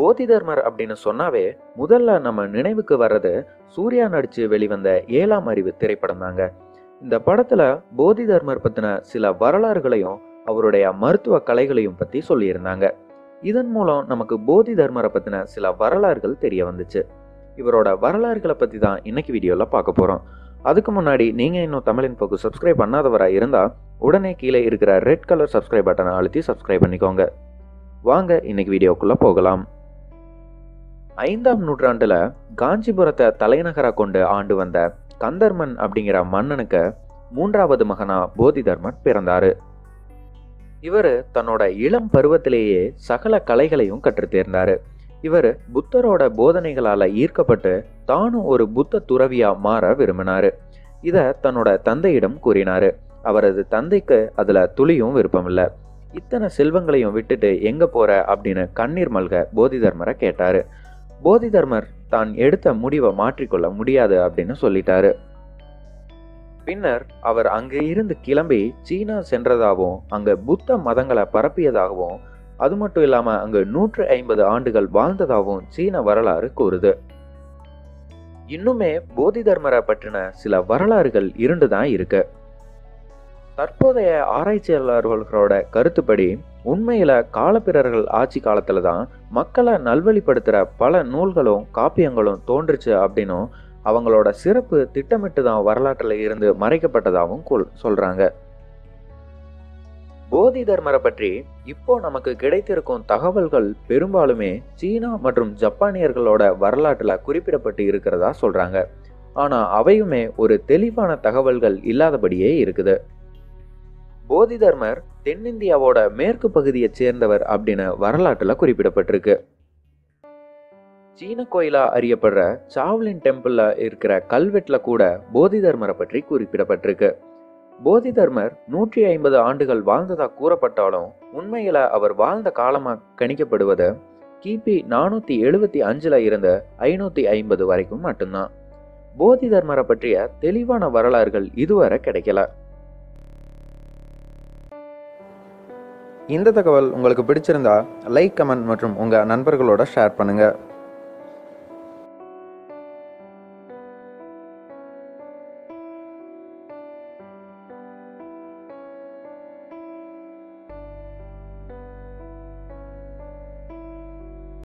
போதி தர்மர் அப்படின்னு சொன்னாவே முதல்ல நம்ம நினைவுக்கு வர்றது சூர்யா நடிச்சு வெளிவந்த ஏழாம் அறிவு திரைப்படம் தாங்க இந்த படத்துல போதி தர்மர் பத்தின சில வரலாறுகளையும் அவருடைய மருத்துவ கலைகளையும் பத்தி சொல்லியிருந்தாங்க இதன் மூலம் நமக்கு போதி தர்மரை பத்தின சில வரலாறுகள் தெரிய வந்துச்சு இவரோட வரலாறுகளை பத்தி தான் இன்னைக்கு வீடியோல பார்க்க போறோம் அதுக்கு முன்னாடி நீங்க இன்னும் தமிழின் போக்கு சப்ஸ்கிரைப் பண்ணாதவரா இருந்தா உடனே கீழே இருக்கிற ரெட் கலர் சப்ஸ்கிரைப் பட்டனை அழுத்தி சப்ஸ்கிரைப் பண்ணிக்கோங்க வாங்க இன்னைக்கு வீடியோக்குள்ள போகலாம் ஐந்தாம் நூற்றாண்டுல காஞ்சிபுரத்தை தலைநகரா கொண்டு ஆண்டு வந்த கந்தர்மன் அப்படிங்கிற மன்னனுக்கு மூன்றாவது மகனா போதிதர்மன் பிறந்தாரு இவர் தன்னோட இளம் பருவத்திலேயே சகல கலைகளையும் கற்றுத் தேர்ந்தாரு இவர் புத்தரோட போதனைகளால ஈர்க்கப்பட்டு தானும் ஒரு புத்த துறவியா மாற விரும்பினாரு இத தன்னோட தந்தையிடம் கூறினாரு அவரது தந்தைக்கு அதுல துளியும் விருப்பமில்ல இத்தனை செல்வங்களையும் விட்டுட்டு எங்க போற அப்படின்னு கண்ணீர் மல்க போதிதர்மரை கேட்டாரு போதிதர்மர் தான் எடுத்த முடிவை மாற்றிக்கொள்ள முடியாது அப்படின்னு சொல்லிட்டாரு பின்னர் அவர் அங்க இருந்து கிளம்பி சீனா சென்றதாகவும் அங்க புத்த மதங்களை பரப்பியதாகவும் அது மட்டும் இல்லாம அங்கு நூற்று ஐம்பது ஆண்டுகள் வாழ்ந்ததாகவும் சீன வரலாறு கூறுது இன்னுமே போதிதர்மரை பற்றின சில வரலாறுகள் இருண்டுதான் இருக்கு தற்போதைய ஆராய்ச்சியாளர்களோட கருத்துப்படி உண்மையில காலப்பிரர்கள் ஆட்சி காலத்துல தான் மக்களை நல்வழிப்படுத்துற பல நூல்களும் காப்பியங்களும் தோன்றுச்சு அப்படின்னும் அவங்களோட சிறப்பு திட்டமிட்டு தான் வரலாற்றுல இருந்து மறைக்கப்பட்டதாகவும் கொல்- சொல்றாங்க போதி தர்மரை பற்றி இப்போ நமக்கு கிடைத்திருக்கும் தகவல்கள் பெரும்பாலுமே சீனா மற்றும் ஜப்பானியர்களோட வரலாற்றுல குறிப்பிடப்பட்டு இருக்கிறதா சொல்றாங்க ஆனா அவையுமே ஒரு தெளிவான தகவல்கள் இல்லாதபடியே இருக்குது போதி தர்மர் தென்னிந்தியாவோட மேற்கு பகுதியைச் சேர்ந்தவர் அப்படின்னு வரலாற்றுல குறிப்பிடப்பட்டிருக்கு சீன கோயிலா அறியப்படுற சாவ்லின் டெம்பிள்ல இருக்கிற கல்வெட்டுல கூட போதி தர்மரை பற்றி குறிப்பிடப்பட்டிருக்கு போதி தர்மர் நூற்றி ஐம்பது ஆண்டுகள் வாழ்ந்ததா கூறப்பட்டாலும் உண்மையில அவர் வாழ்ந்த காலமா கணிக்கப்படுவது கிபி நானூத்தி எழுபத்தி அஞ்சுல இருந்து ஐநூத்தி ஐம்பது வரைக்கும் மட்டும்தான் போதி தர்மரை பற்றிய தெளிவான வரலாறுகள் இதுவரை கிடைக்கல இந்த தகவல் உங்களுக்கு பிடிச்சிருந்தா லைக் கமெண்ட் மற்றும் உங்கள் நண்பர்களோட ஷேர் பண்ணுங்கள்